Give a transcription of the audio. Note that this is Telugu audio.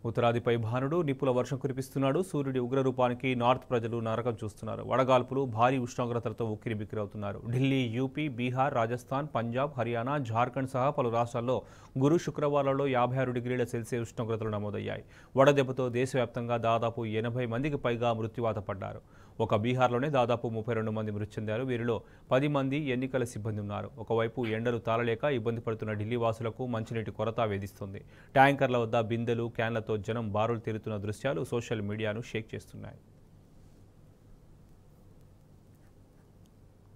ఉత్తరాదిపై భానుడు నిప్పుల వర్షం కురిపిస్తున్నాడు సూర్యుడి ఉగ్రరూపానికి నార్త్ ప్రజలు నరకం చూస్తున్నారు వడగాల్పులు భారీ ఉష్ణోగ్రతలతో ఉక్కిరి బిక్కిరవుతున్నారు ఢిల్లీ యూపీ బీహార్ రాజస్థాన్ పంజాబ్ హర్యానా జార్ఖండ్ సహా పలు రాష్ట్రాల్లో గురు శుక్రవారాల్లో యాభై ఆరు డిగ్రీల సెల్సియస్ ఉష్ణోగ్రతలు నమోదయ్యాయి వడదెబ్బతో దేశవ్యాప్తంగా దాదాపు ఎనభై మందికి పైగా మృత్యువాత పడ్డారు ఒక బీహార్లోనే దాదాపు ముప్పై రెండు మంది మృతి చెందారు వీరిలో పది మంది ఎన్నికల సిబ్బంది ఉన్నారు ఒకవైపు ఎండలు తాళలేక ఇబ్బంది పడుతున్న ఢిల్లీ వాసులకు మంచినీటి కొరత వేధిస్తుంది ట్యాంకర్ల వద్ద బిందెలు క్యాన్లతో జనం బారులు తీరుతున్న దృశ్యాలు సోషల్ మీడియాను షేక్ చేస్తున్నాయి